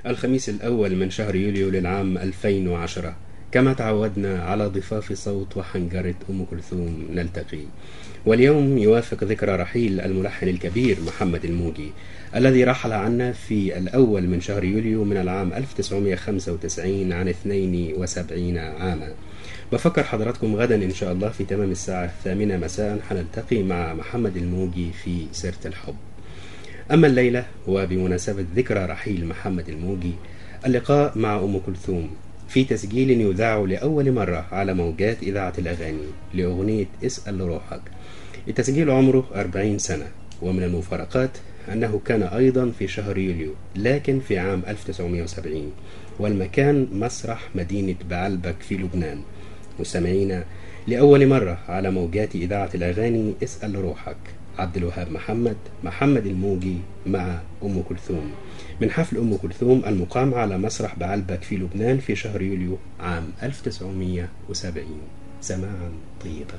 الخميس الأول من شهر يوليو للعام 2010 كما تعودنا على ضفاف صوت وحنجرة أم كلثوم نلتقي واليوم يوافق ذكرى رحيل الملحن الكبير محمد الموجي الذي رحل عنا في الأول من شهر يوليو من العام 1995 عن 72 عاما بفكر حضراتكم غدا إن شاء الله في تمام الساعة الثامنة مساء حنلتقي مع محمد الموجي في سيرة الحب أما الليلة وبمناسبة ذكرى رحيل محمد الموجي اللقاء مع أم كلثوم في تسجيل يذاع لأول مرة على موجات إذاعة الأغاني لأغنية اسأل روحك التسجيل عمره 40 سنة ومن المفارقات أنه كان أيضا في شهر يوليو لكن في عام 1970 والمكان مسرح مدينة بعلبك في لبنان مستمعينا لأول مرة على موجات إذاعة الأغاني اسأل روحك عبد الوهاب محمد محمد الموجي مع أم كلثوم من حفل أم كلثوم المقام على مسرح بعلبك في لبنان في شهر يوليو عام 1970 سماعا طيبا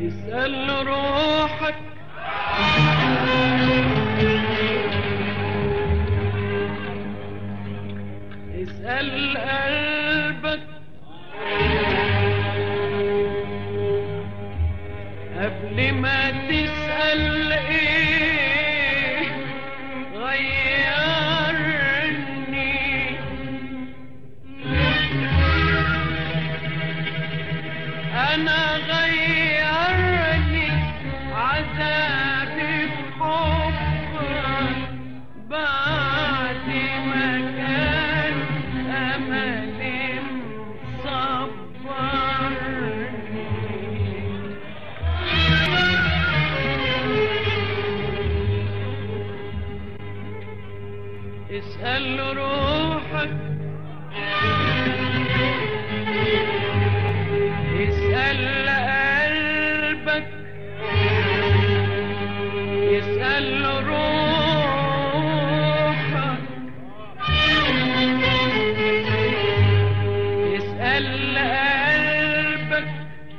اسأل روحك اسأل قلبك قبل ما تسأل ايه غيرني انا غيرني عذابي بحبك بعد ما كان املي مصبرني اسأل روحك اسأل قلبك اسأل روحك اسأل قلبك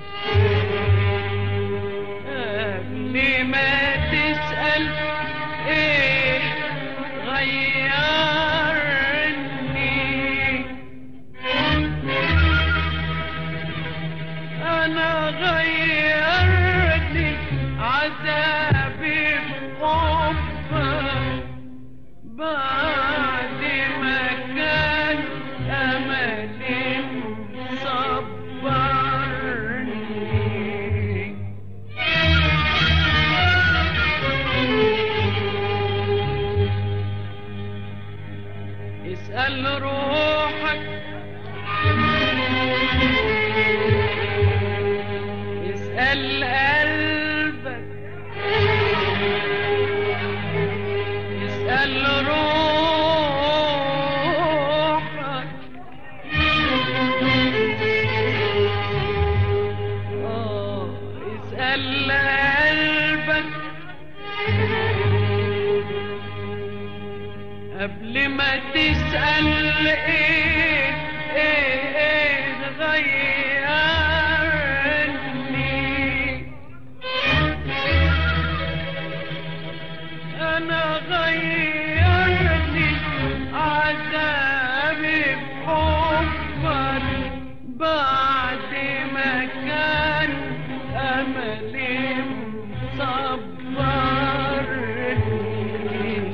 قبل ما تسأل ايه غيرني انا غيرني عذابي بحبك بعد ما كان املي صبرني اسأل روحك اسأل قلبك اسأل روحك آه، اسأل قلبك قبل ما تسأل ايه ايه ايه غيرني انا غيرني عذابي بحبك بعد ما كان املي مصبرني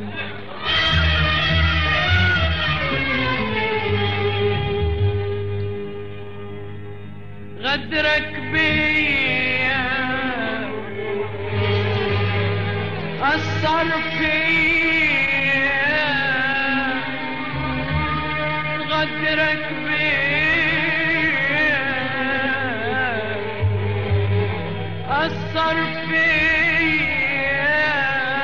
غدرك بيا أثر فيا غدرك بيا أثر فيا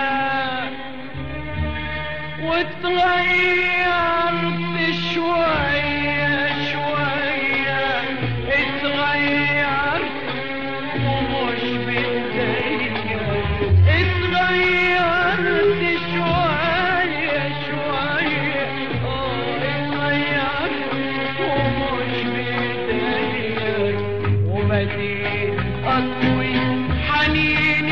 واتغيرت شوية شوية اتغيرت ومش بداية اتغيرت شوية شوية اه اتغيرت ومش بداية وبديت أطوي حنين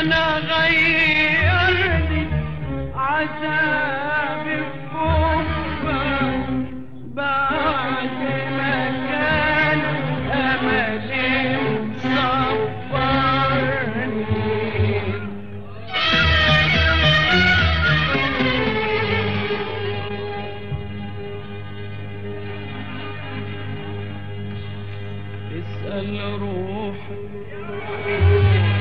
انا غيرني عذابي بحبك بعد ما كان املي مصبرني اسأل روحك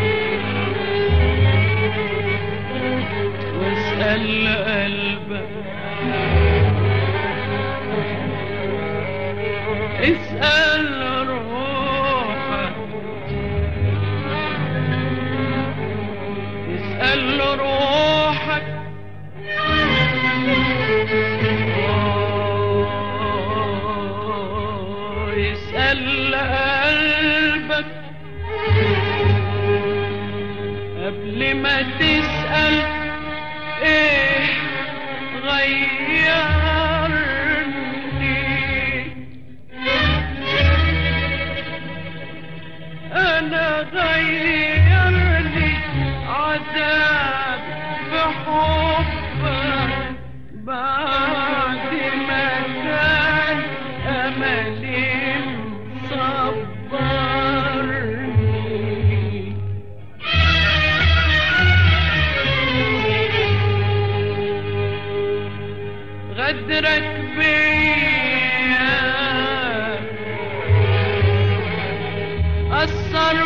واسأل قلبك اسأل روحك اسأل روحك آه، اسأل قلبك قبل ما تسأل ايه غيرني انا غيرني عذاب بحبك بعد ما كان املي مصبرني غدرك بيا أثر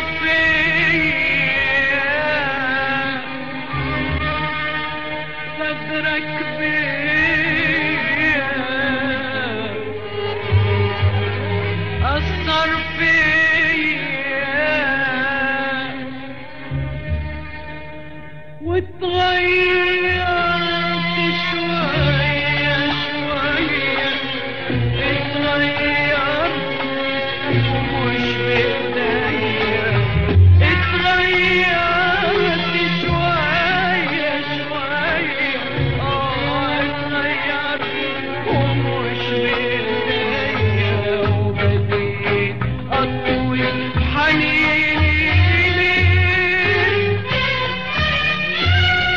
فيا غدرك بيا أثر فيا واتغيرت شوية شوية اتغيرت ومش بإيديا اتغيرت شوية شوية اه اتغيرت ومش بإيديا وبديت أطول حنيني ليك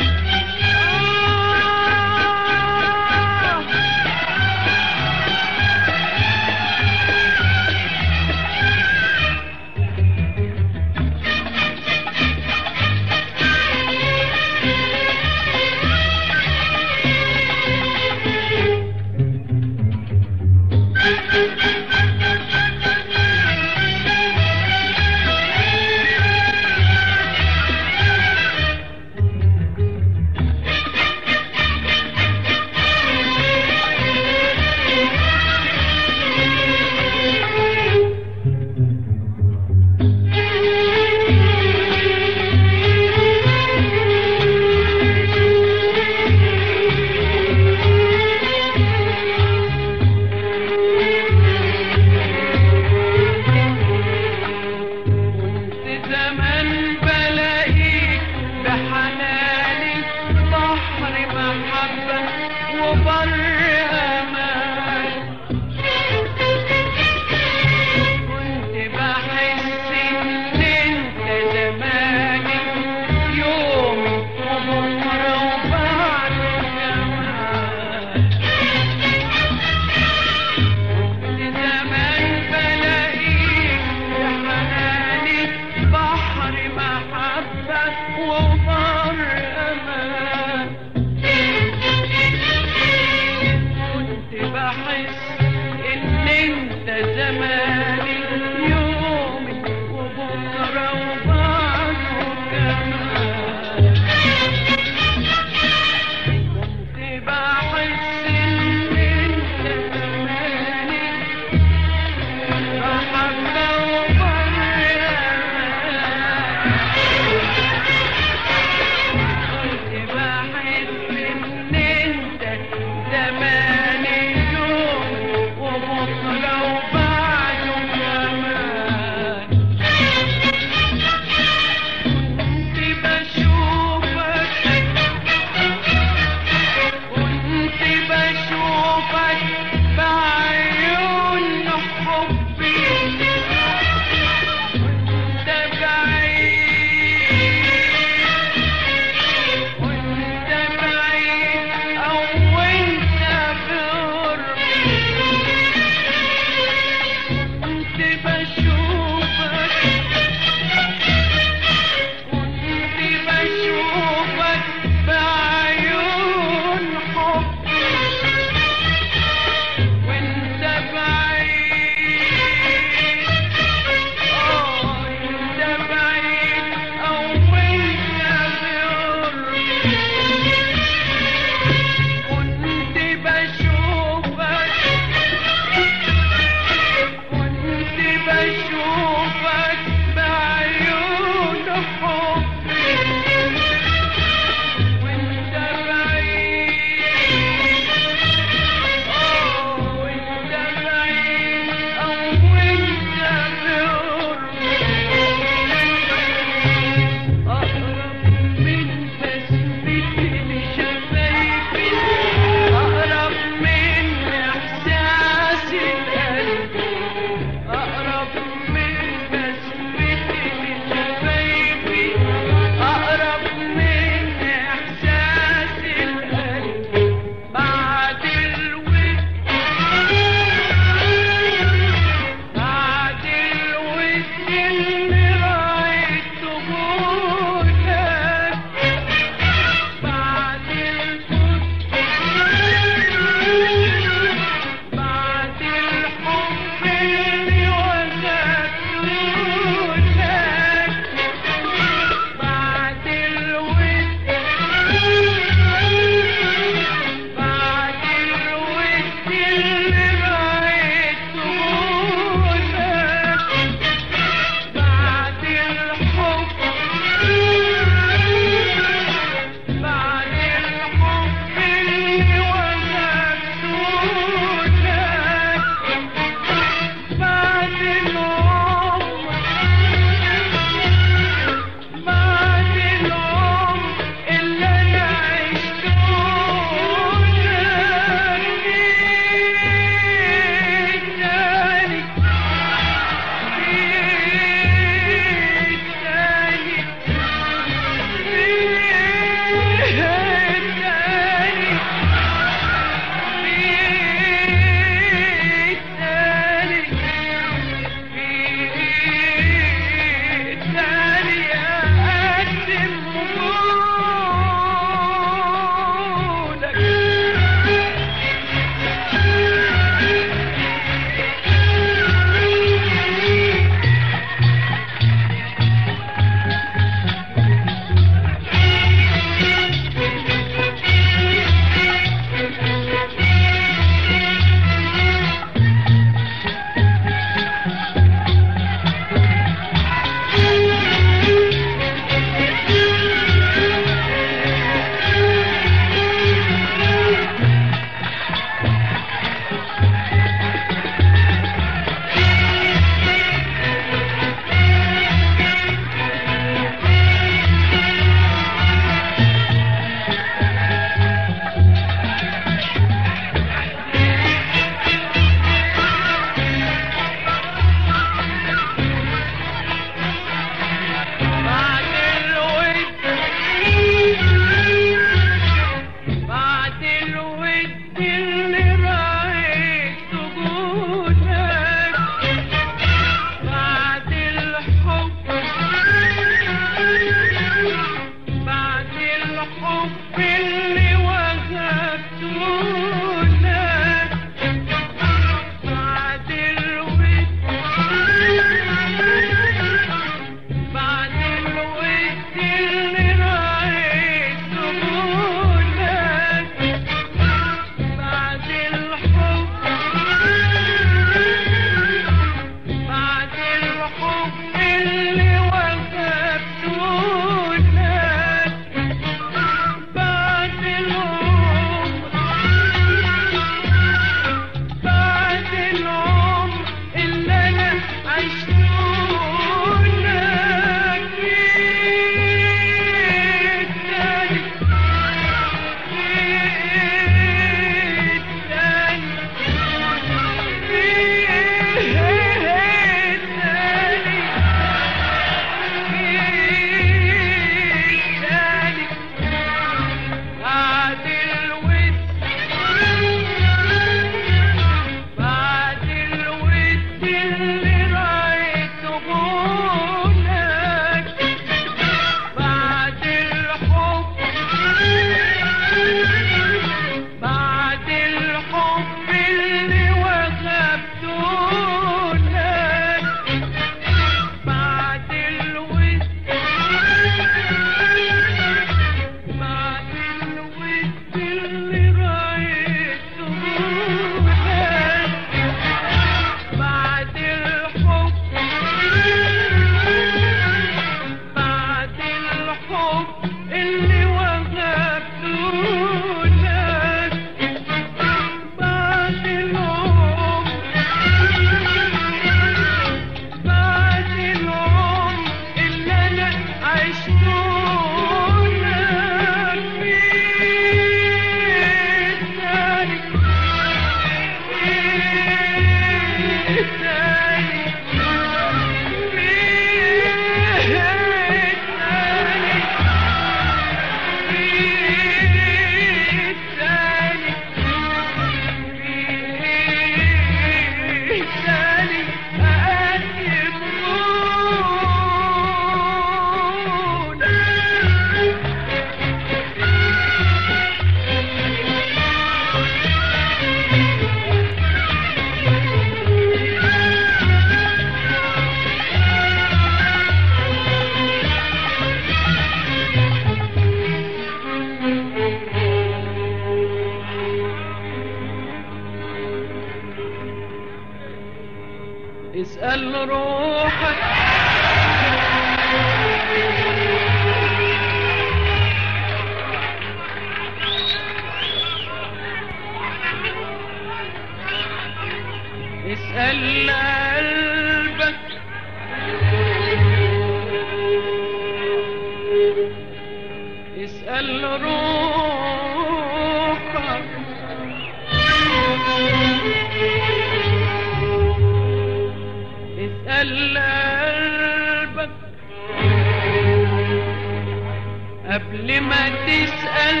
قبل ما تسأل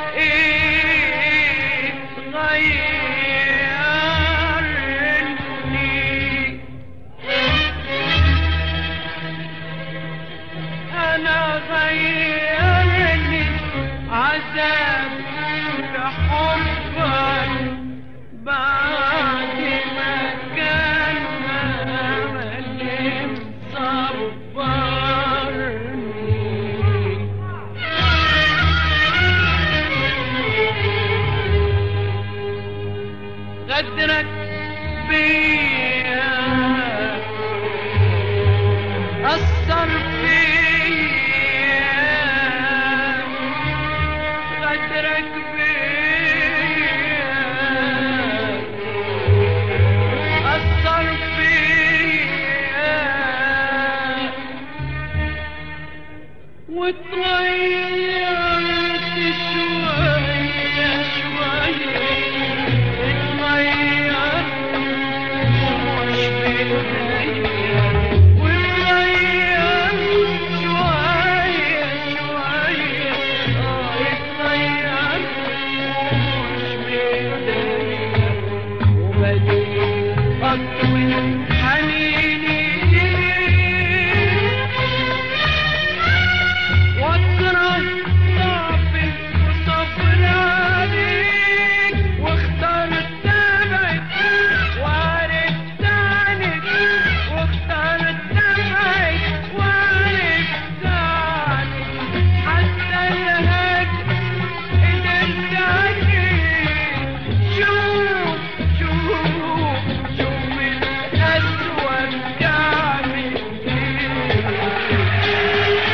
ايه غيرني انا غيرني عذاب بحبك بعد ما كان ملك صبرني غدرك بيا أثر فيا غدرك بيا أثر فيا وتغيرت شوية شوية اتغيرت ومش بداية واتغيرت شوية شوية اه اتغيرت ومش بداية وبديت أطوي حنيني ليك واكره ضعفي وصبر عليك واخترت تبعك وعرفت عنك واخترت تبعك وعرفت عنك حتى الهجر قدرت عليك شوف شوف شوف الأسوأ بتعمل ايه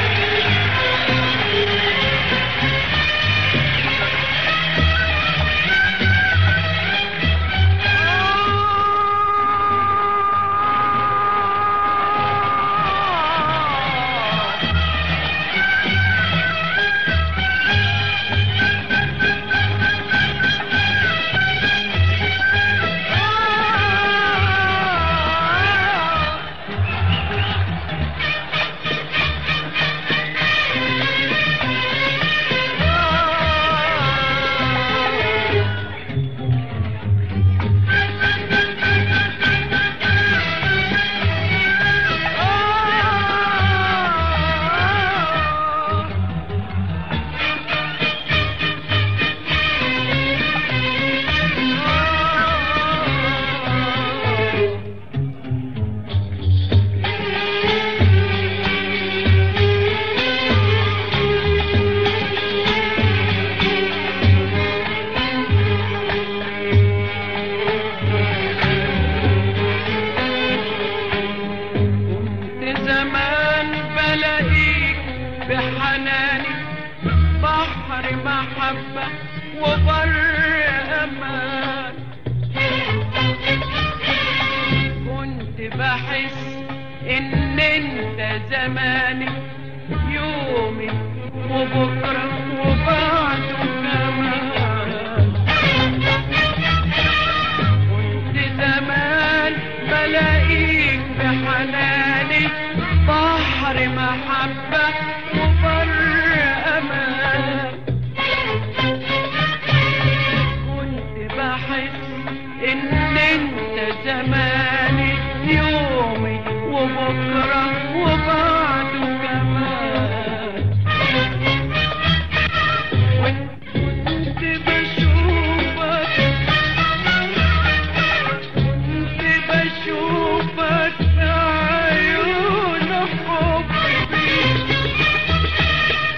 كنت زمان بلاقيك بحناني بحر محبة وبر أمان كنت بحس إن أنت زماني يومي وبكرة وبعده كمان كنت زمان بلاقيك بحناني بحر محبة وبر أمان كنت بحس إن أنت زماني يومي وبكرة وبعده كمان كنت بشوفك كنت بشوفك في عيون حبي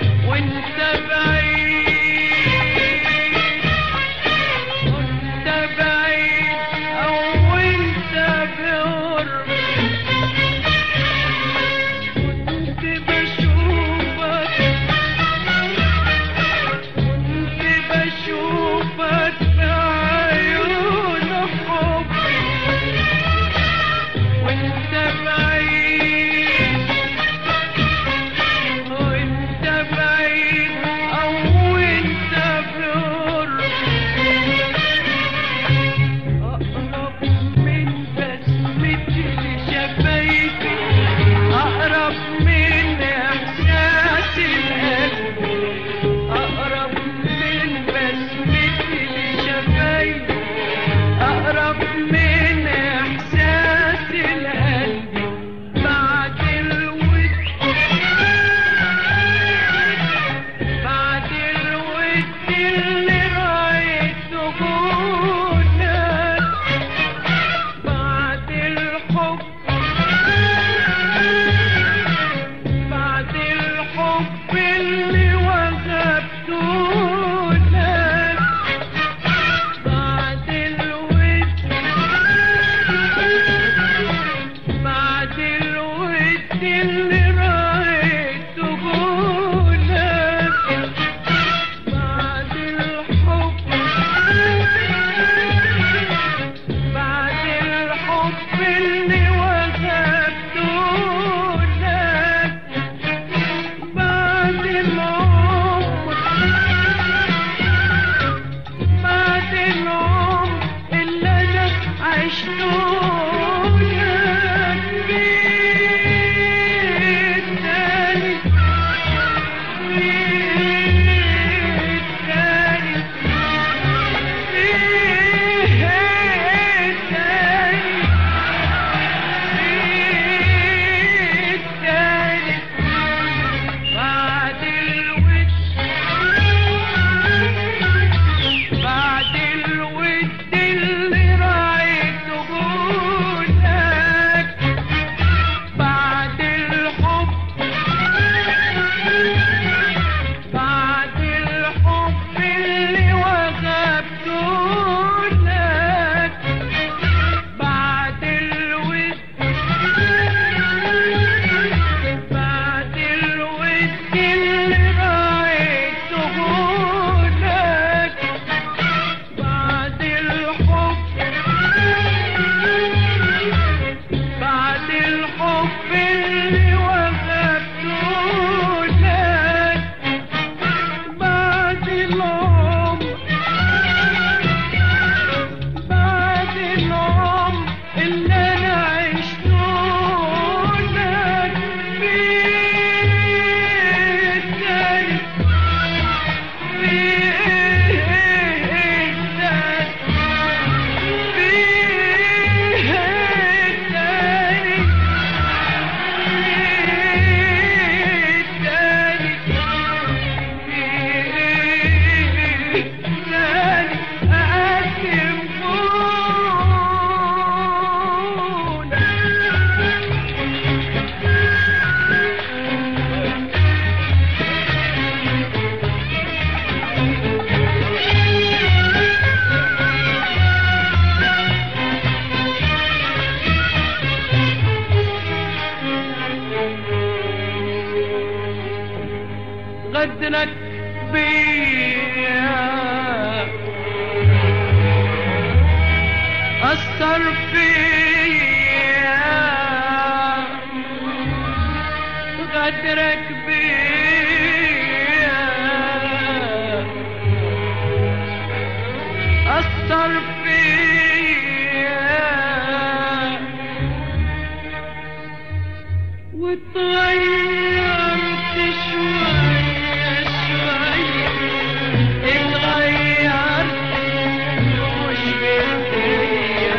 غدرك بيا أثر فيا غدرك بيا أثر فيا واتغيرت شوية شوية اتغيرت مش بإيديا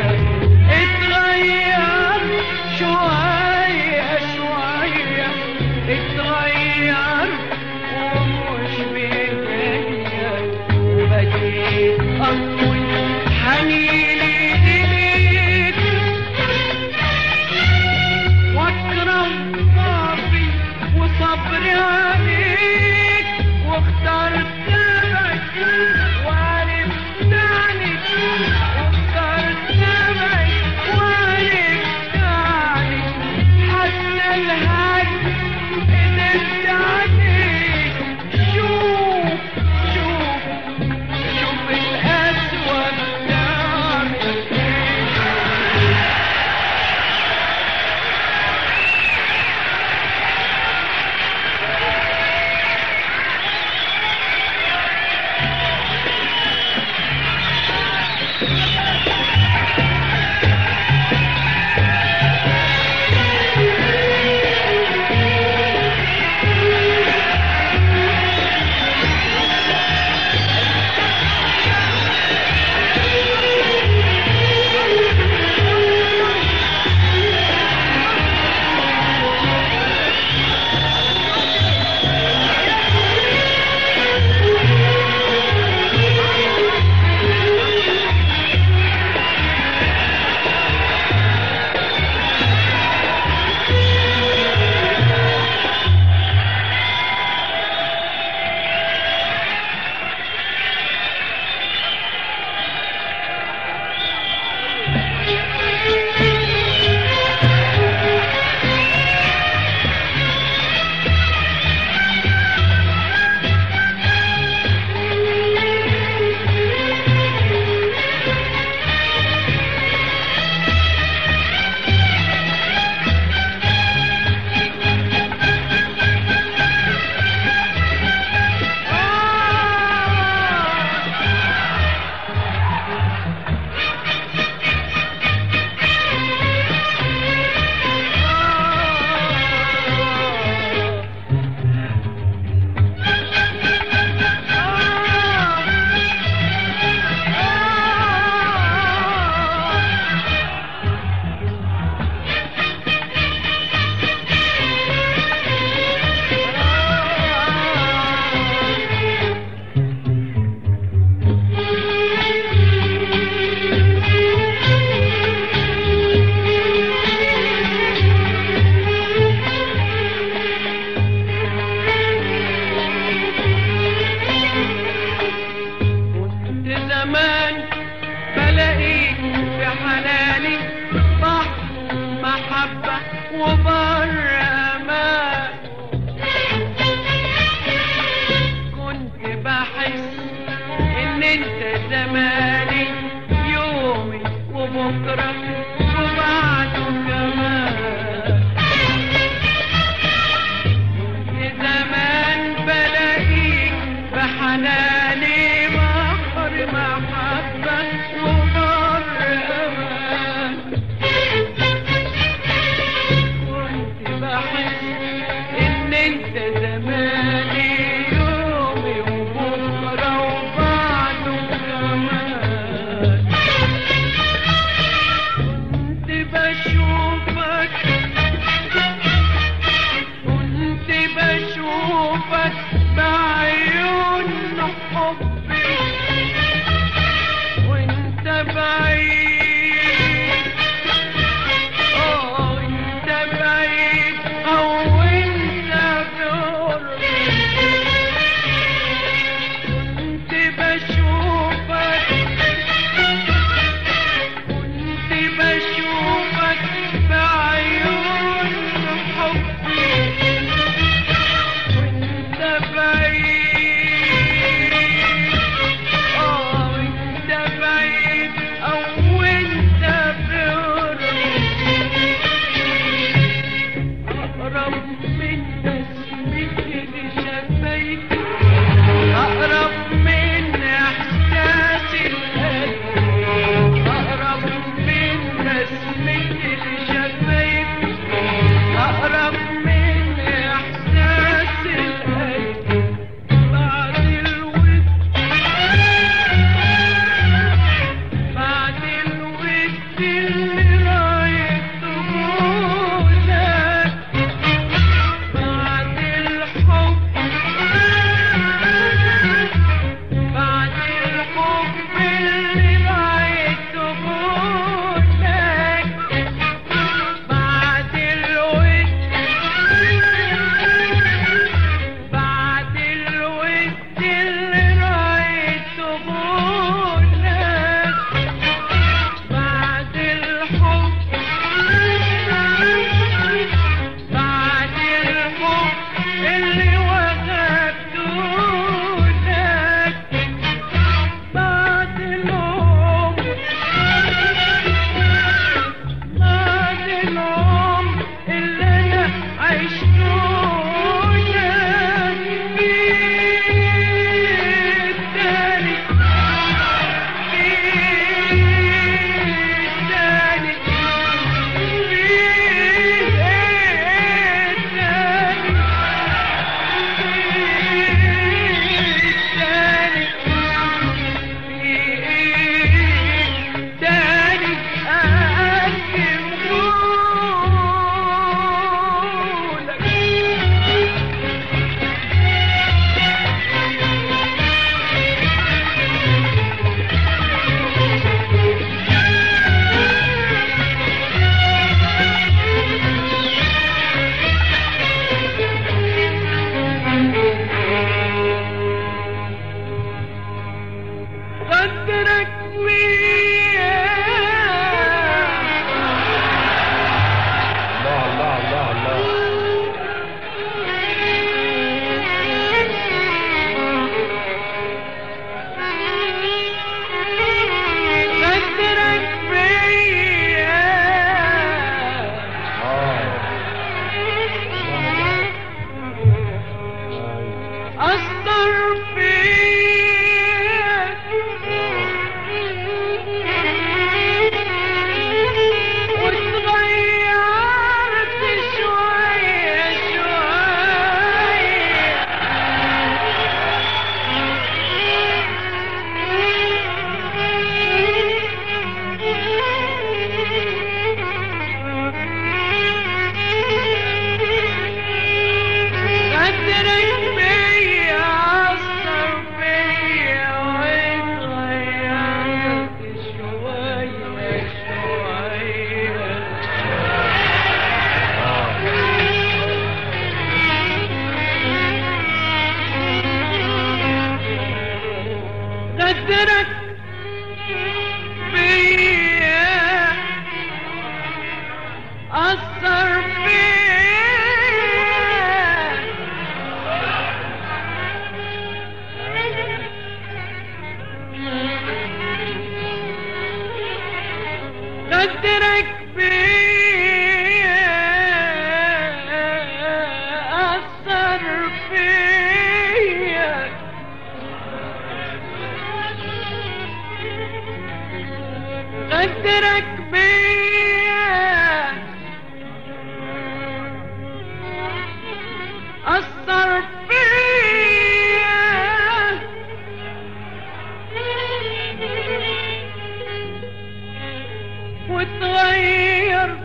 اتغيرت شوية شوية اتغيرت ومش بإيديا وبديت أطول حنيني إليك واكرم ضعفي من بسمة الشفايف أقرب من إحساس القلب أقرب من بسمة الشفايف أقرب من إحساس القلب بعد الود بعد الود اللي رايته جواك بعد الحب بعد الحب اللي رايته جواك بعد الود بعد الود اللي رايته جواك بعد الحب بعد الحب اللي وهبته لك بعد العمر بعد العمر اللي انا عشته لك جيت تاني قدرك الله الله الله الله قدرك بيا أثر فيك وتغيرت شوية شوية قدرك بيا أثر فيا واتغيرت شوية شوية قدرك بيا أثر فيا قدرك بيا أثر فيا قدرك بيا أثر فيا وتغير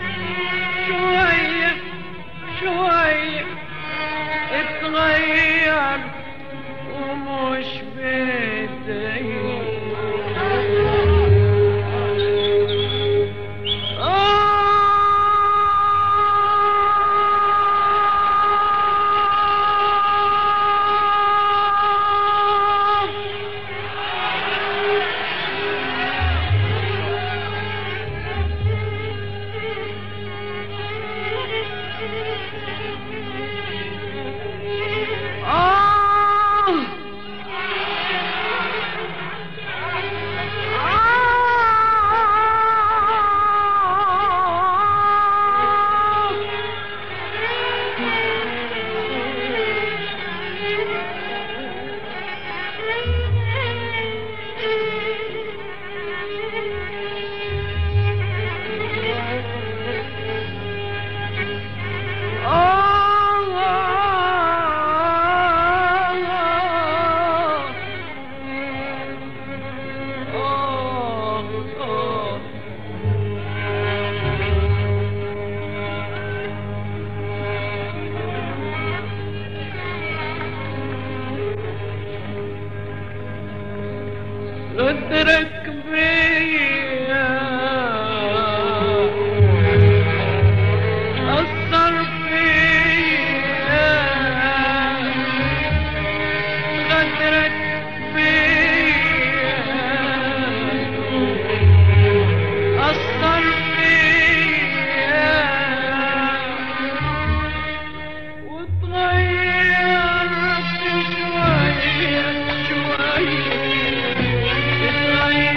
شوية شوية اتغير ومش بدي غدرك بيا أثر فيا غدرك بيا أثر فيا وتغيرت شوية شوية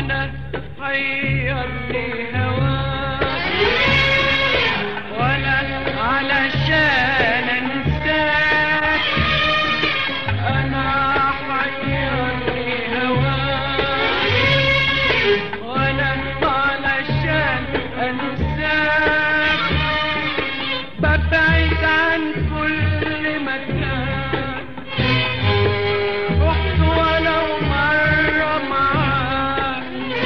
وانا حيرني هواك ولا علشان انساك انا حيرني هواك ولا علشان انساك ببعد عن كل مكان رحت ولو مرة معاك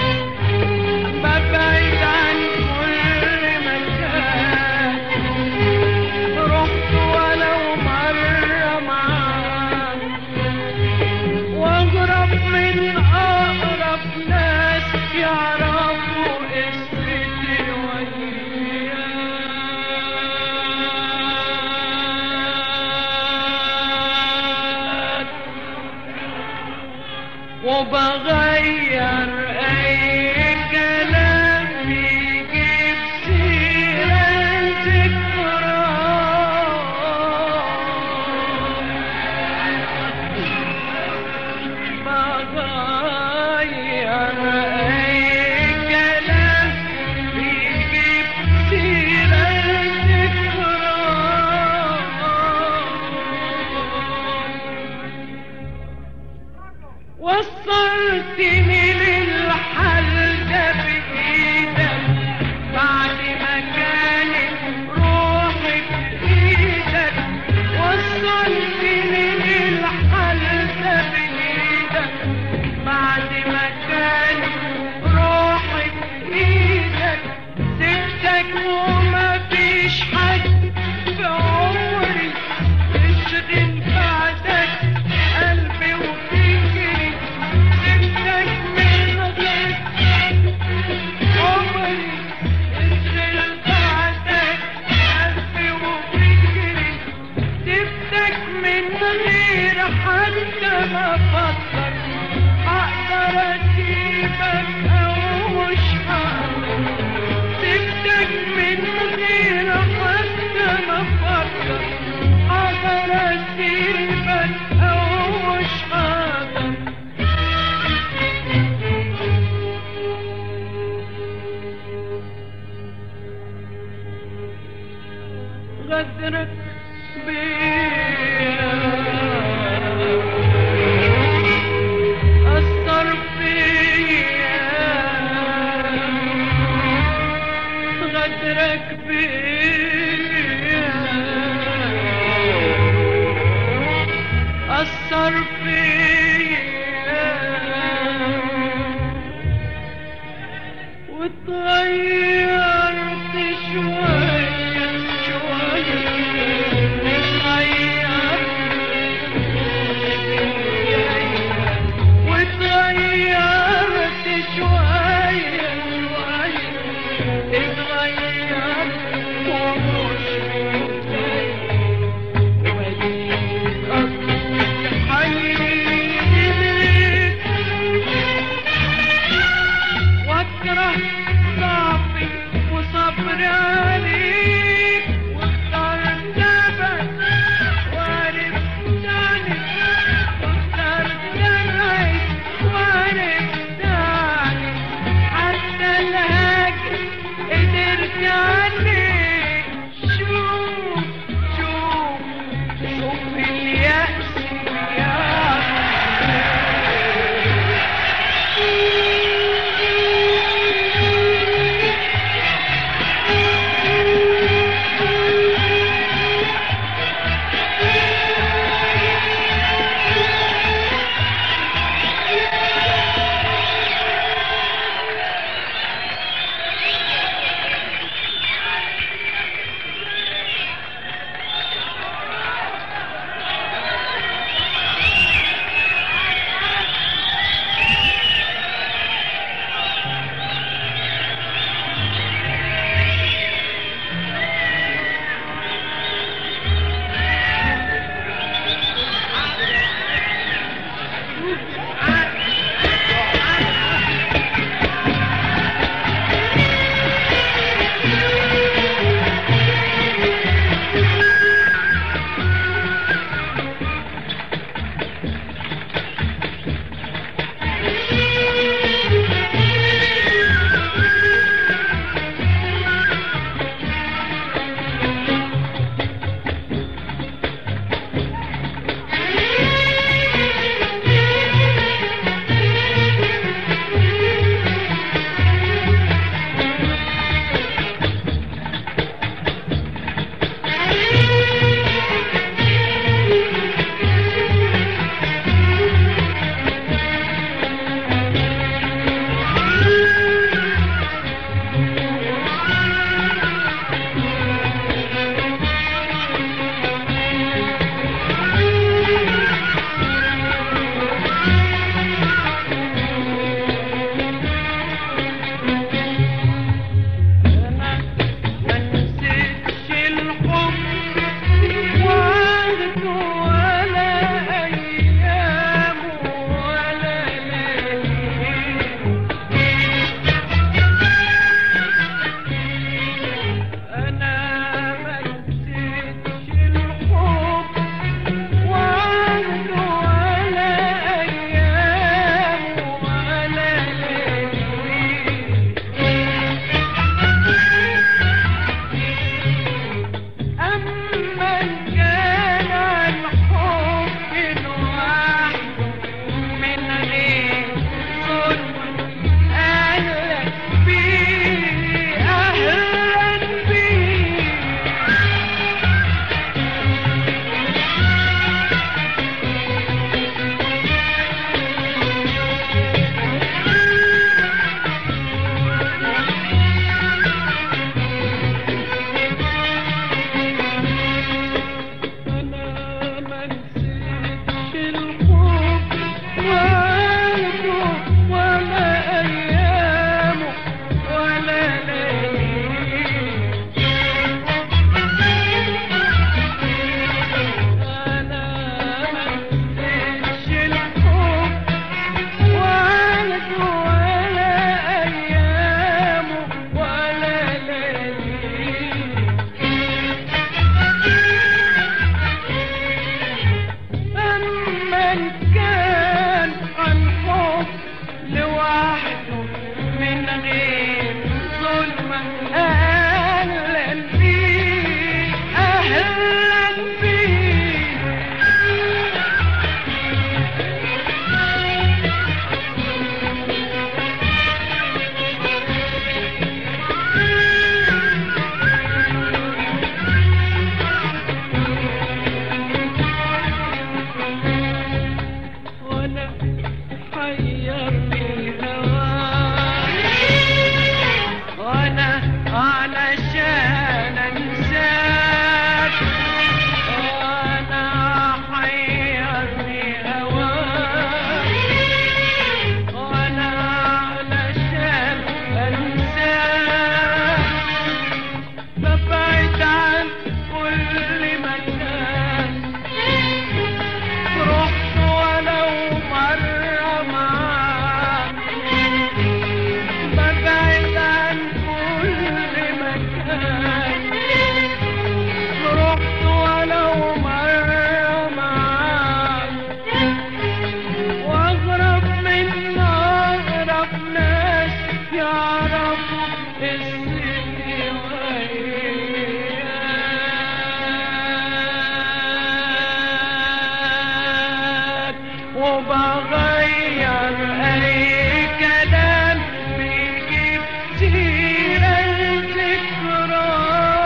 ببعد عن كل مكان رحت ولو مرة معاك واغرب من اقرب ناس يعرفوا قصتي وياك وبغير اي كلام يجيب سيرة ذكرى بغير اي كلام يجيب سيرة ذكرى وصلتني للحل ده بإيدك بعد ما كانت روحي بإيدك وصلتني للحل ده بإيدك بعد ما كانت روحي بإيدك سبتك وما فيش حد في عمري يشغل بعدك قلبي وفكري سبتك من غير عمري يشغل بعدك قلبي وفكري سبتك من غير حتى ما افكر اقدر اسيبك او مش هقدر سبتك من غير حتى ما افكر اقدر اسيبك او مش هقدر غدرك بيا أثر فيا غدرك بيا أثر فيا وتغيرت شوية شوية اتغيرت وتغيرت شوية شوية اتغيرت ومش وديت أصلي حيرت واكره ضعف أهلا بيك أهلا بيك وانا حيرني هواك وانا علشان انساك وانا حيرني هواك وانا علشان انساك ببعد عن كل مكان رحت ولو مرة معاك ببعد عن كل مكان رحت ولو مرة معاك واغرب من اغرب ناس يعرفوا اسمي وياك وبغير اي كلام بيجيب سيرة الذكرى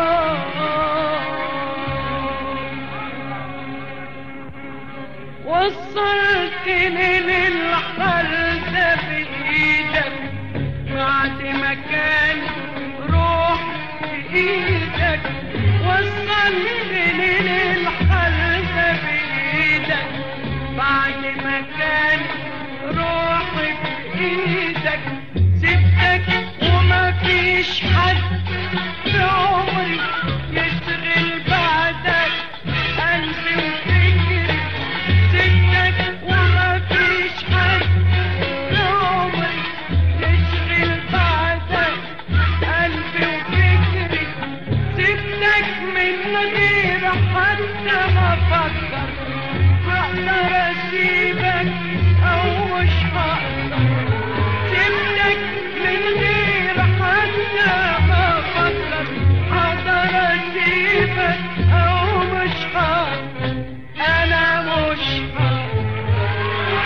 وصلتني للحل ده بإيدك بعد ما كان روح بإيدك وصلتني للحل ده بإيدك بعد ما كان روحي بإيدك سبتك وما فيش حد في عمري يشغل بعدك قلبي وفكري سبتك وما فيش حد في عمري يشغل بعدك قلبي وفكري سبتك من غير حتى ما افكر هقدر اسيبك او مش هقدر سبتك من غير حتى ما افكر هقدر اسيبك او مش هقدر انا مش هقدر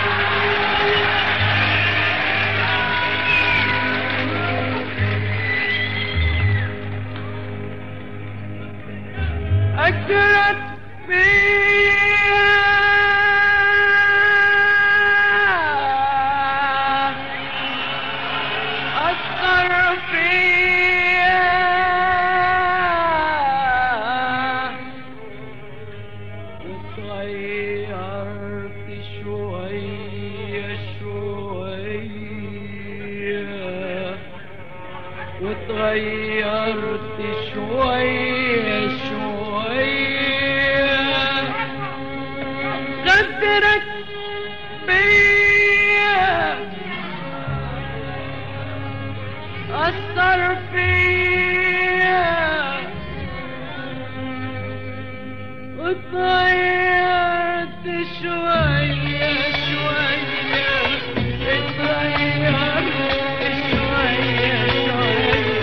أجرت فيا أثر فيا وتغيرت شوية شوية وتغيرت شوية شوية غدرت بيا أثر فيا وتغيرت شوية شوية اتغيرت شوية شوية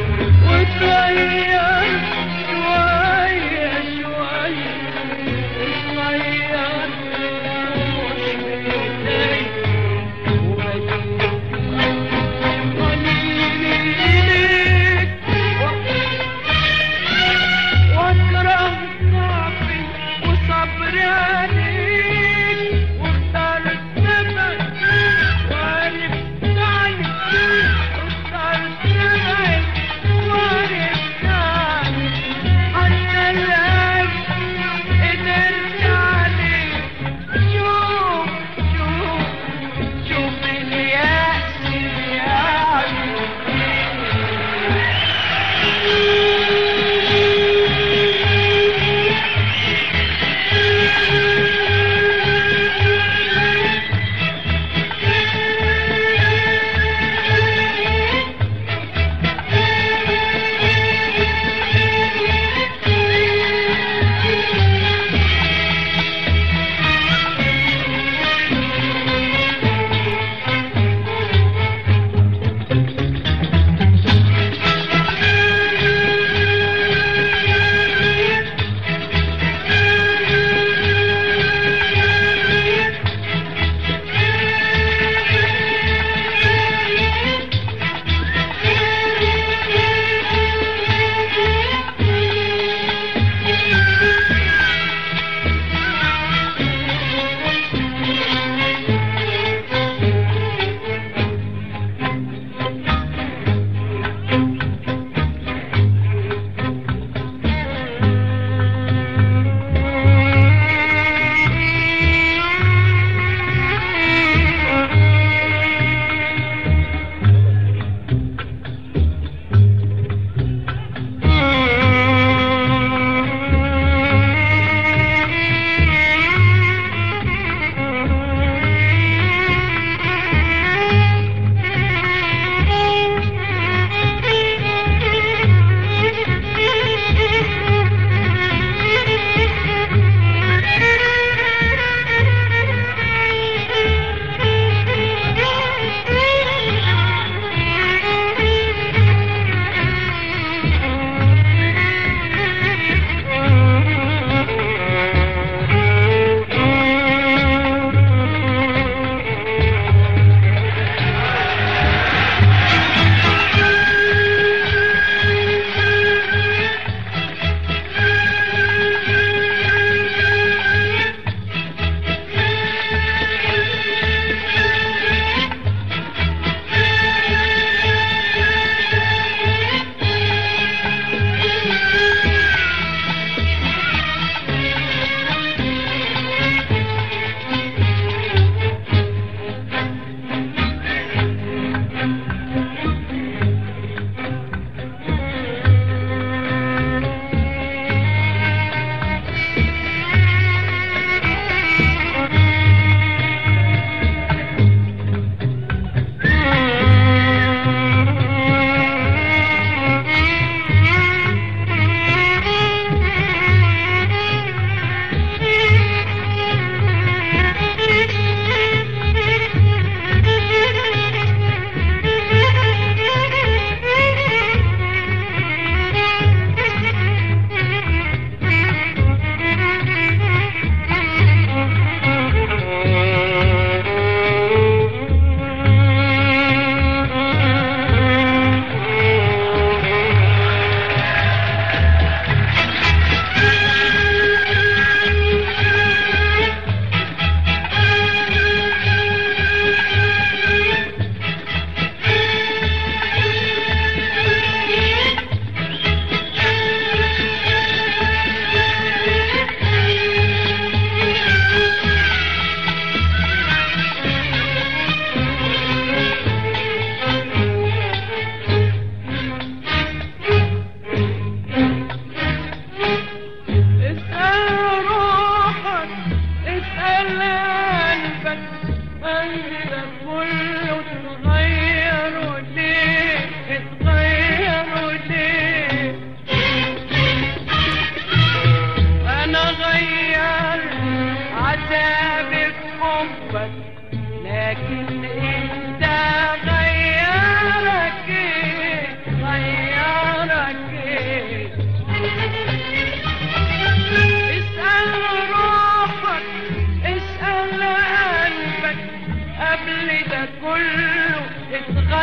وتغيرت شوية شوية اتغيرت مش بإيدي واكره ضعفي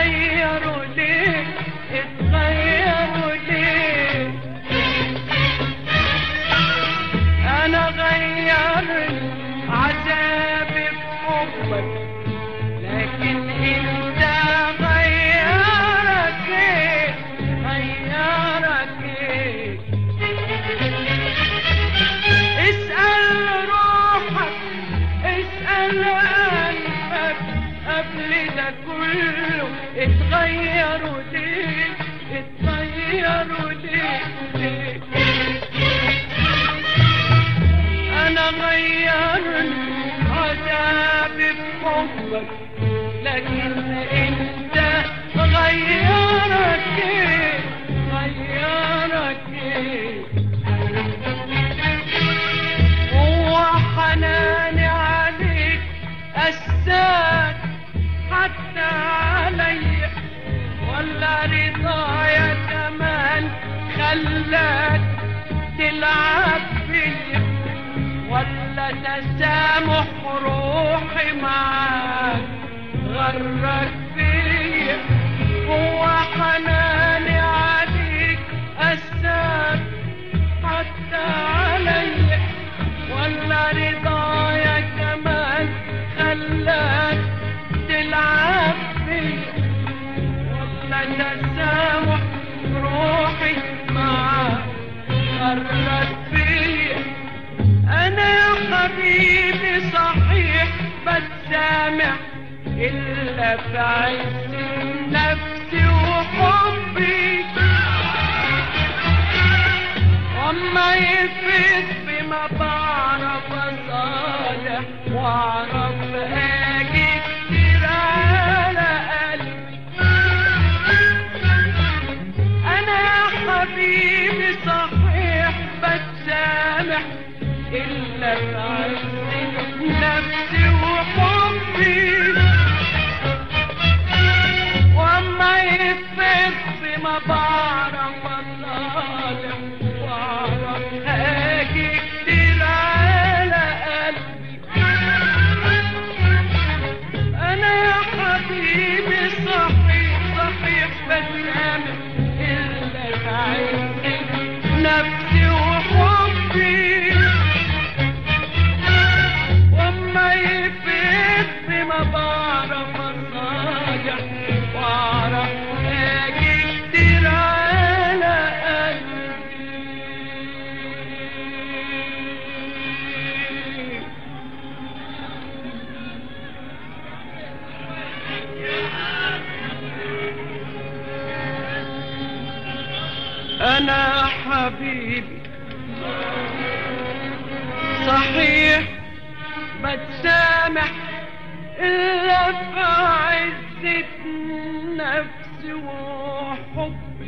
اتغيروا ليه اتغيروا ليه انا غير عذابي بحبك لكن انت غيرك ايه غيرك ايه اسأل روحك اسأل قلبك قبل ده كله اتغيروا ليه اتغيروا ليه ليه انا غيرت عذابي بحبك لكن انت غيرك ايه غيرك ايه هو حناني عليك أساك حتى عليا ولا رضايا كمان خلاك تلعب فيا ولا تسامح روحي معاك غرك فيا هو حناني عليك أساك حتى عليا ولا رضايا كمان خلاك تلعب فيا ولا تسامح روحي معاك غرك فيا انا يا حبيبي صحيح بتسامح الا في عز نفسي وحبي وما يفيد بما بعرف اصالح واعرف اجي كتير على قلبي انا يا حبيبي صحيح بتسامح الا في عز نفسي وحبي واما يفيد بما بعرف اصالح واعرف اجي كتير على قلبي انا يا حبيبي صحيح صحيح بتسامح الا في عز نفسي وحبي وما يفيد بما بعرف الصاجع واعرف اجي كتير على قلبي انا حبيبي صحيح بتسامح الا في عزة نفسي وحبي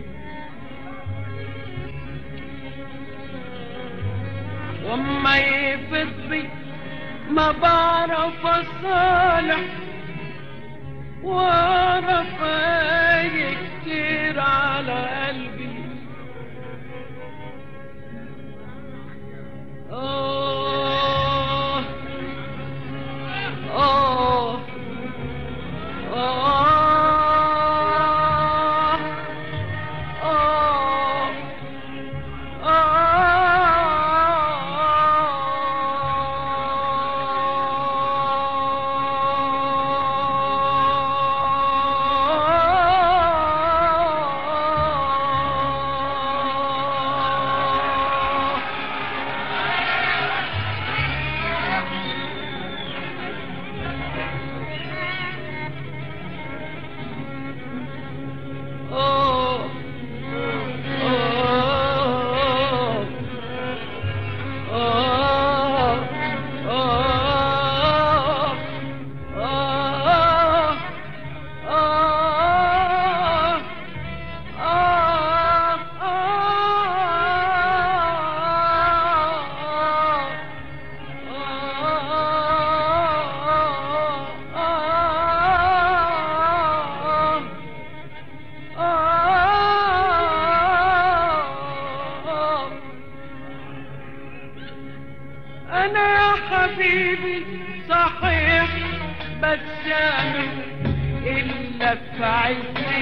وما يفض بي ما بعرف اصالح واعرف اجي كتير على قلبي آه آه آه آه آه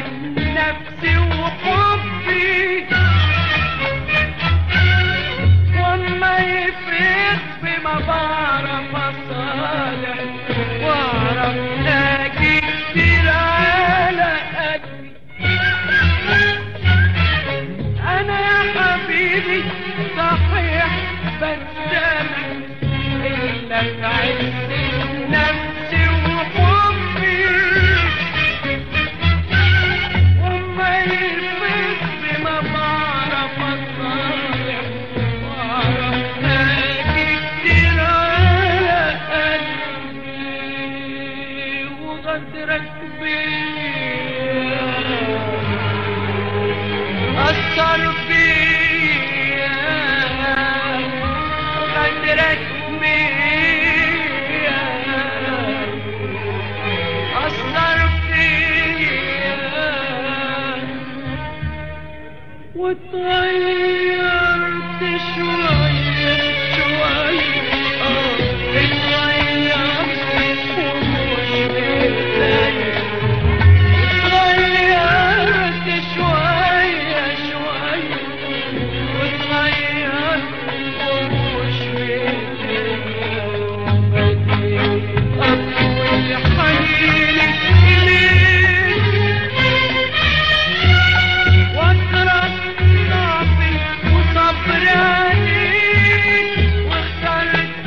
نفسي وحبي وما يفيد بما بعرف اصالح واعرف اجي كتير على قدي انا يا حبيبي صحيح بسامح الا في عز نفسي وحبي وما يفيد بما بعرف اصالح واعرف اجي كتير على قلبي وغدرك بيا أثر فيا غدرك بيا أثر فيا واتغيرت شوية شوية اه اتغيرت ومش متضايق اتغيرت شوية شوية واتغيرت ومش متضايق أطول حنيني إليك واكره ضعفي وصبري عليك واخترت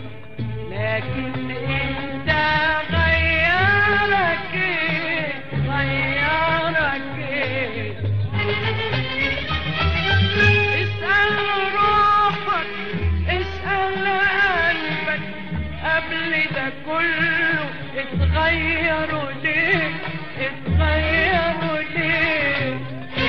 لكن انت غيرك ايه غيرك ايه اسأل روحك اسأل قلبك قبل ده كله اتغيروا ليه اتغيروا ليه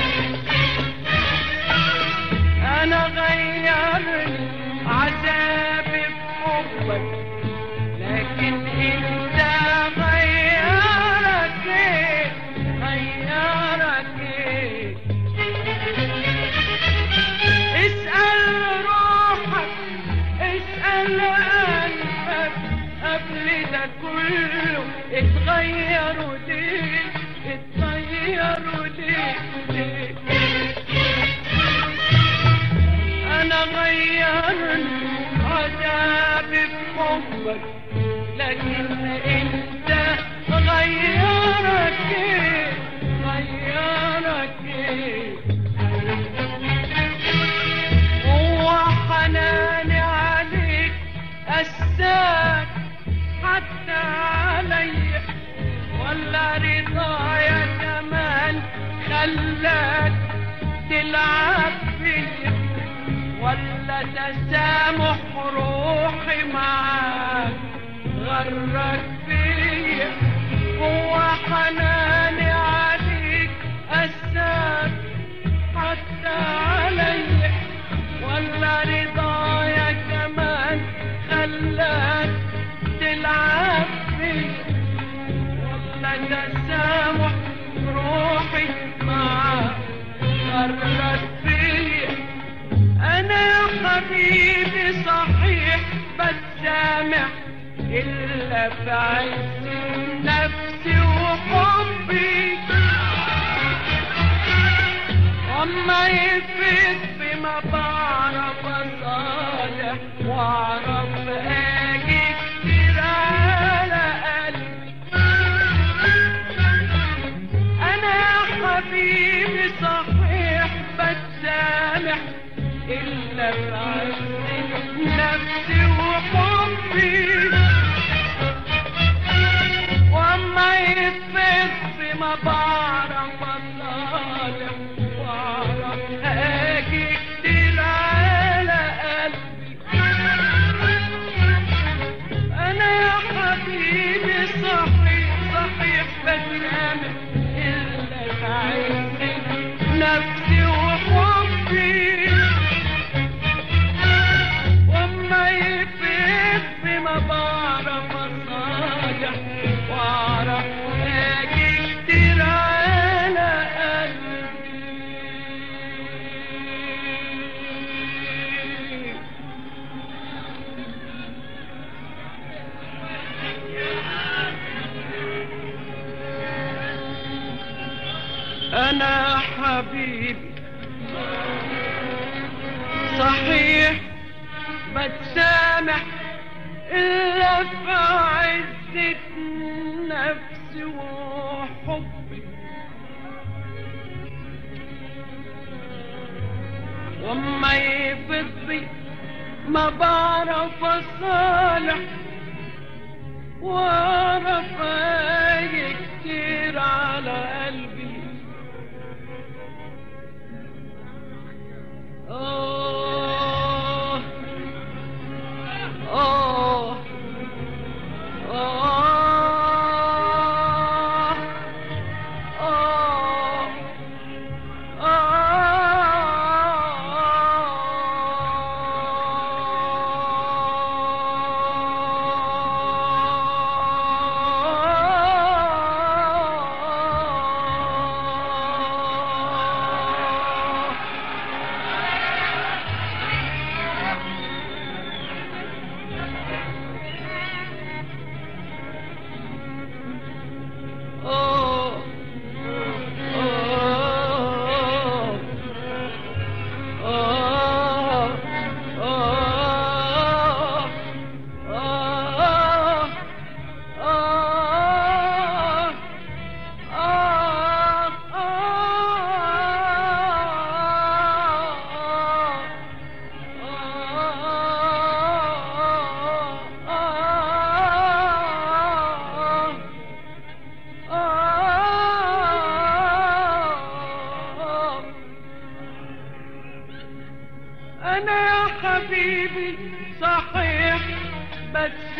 انا غيرني عذابي بحبك لكن انت غيرك ايه غيرك ايه اسأل روحك اسأل قلبك قبل ده كله اتغيروا ليه اتغيروا ليه ليه انا غيرني عذابي بحبك لكن انت غيرك ايه غيرك ايه هو حناني عليك أساك حتى علي ولا رضايا كمان خلاك تلعب فيا ولا تسامح روحي معاك غرك فيا هو حناني عليك أساك حتى علي ولا رضايا كمان خلاك تلعب فيا ولا تسامح روحي معاك غرك فيا انا يا حبيبي صحيح بتسامح الا في عز نفسي وحبي اما يفيد بما بعرف اصالح واعرف اجي كتير على قلبي انا يا حبيبي صحيح بتسامح الا في عز نفسي وحبي واما يفيد بما بعرف اصالح واعرف اجي كتير على قلبي انا يا حبيبي صحيح صحيح بتنامح الا في عز نفسي وحبي واما يفيد بما بعرف اصالح واعرف اجي كتير على قلبي انا حبيبي صحيح بتسامح الا في عزة نفسي وحبي وما يفضي ما بعرف اصالح واعرف اجي كتير على قلبي آه آه آه آه آه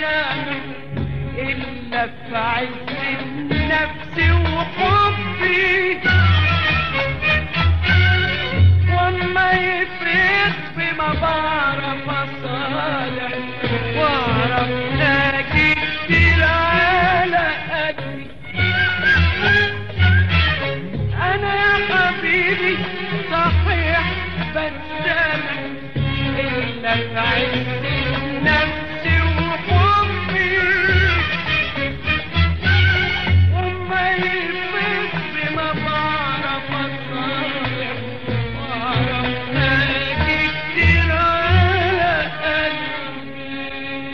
هسامح إلا في عز النفس وحبي وما يفرق بما بعرف أصالح وأعرف لاقي كتير على قدي أنا يا حبيبي صحيح بسامح إلا في عز النفس وحبي وما يفرق بما بعرف أصالح وأعرف لاقي كتير على قلبي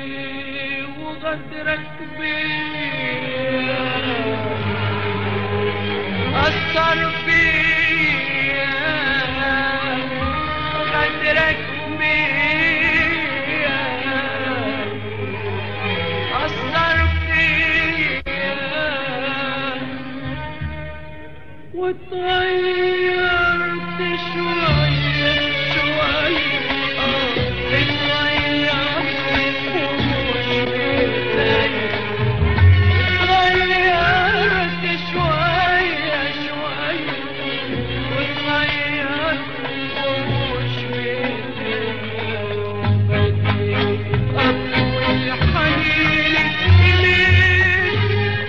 وغدرك بيا أثر فيا غدرك بيا أثر فيا واتغيرت شوية شوية آه اتغيرت ومش بإيديا اتغيرت شوية شوية واتغيرت ومش بإيديا بدي أطول حنيني إليك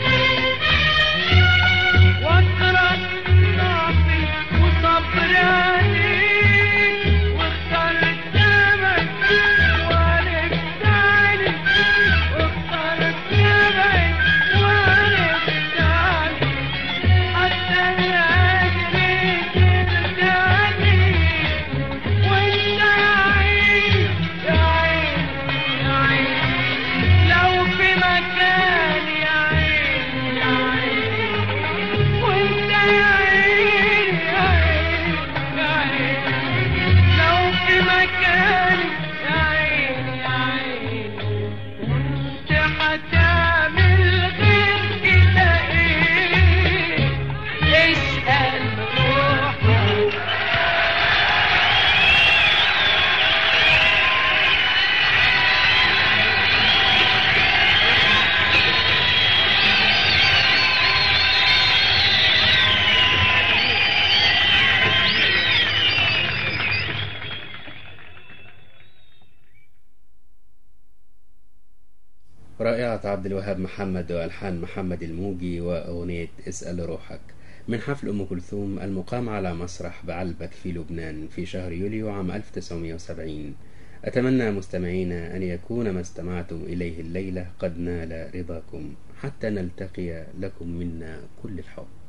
واكره ضعفي وصبري عليك واخترت دمك وعرفت عليك واخترت دمك وعرفت عليك حتى الأجر ترجعني وانت يا عيني يا عيني يا عيني لو في مكان يا عيني يا عيني وانت يا عيني يا عيني يا عيني لو في مكان يا عيني يا عيني كنت هتعمل غير كده ايه اسأل روحك رائعة عبد الوهاب محمد وألحان محمد الموجي وأغنية اسأل روحك من حفل أم كلثوم المقام على مسرح بعلبك في لبنان في شهر يوليو عام 1970 أتمنى مستمعينا أن يكون ما استمعتم إليه الليلة قد نال رضاكم حتى نلتقي لكم منا كل الحب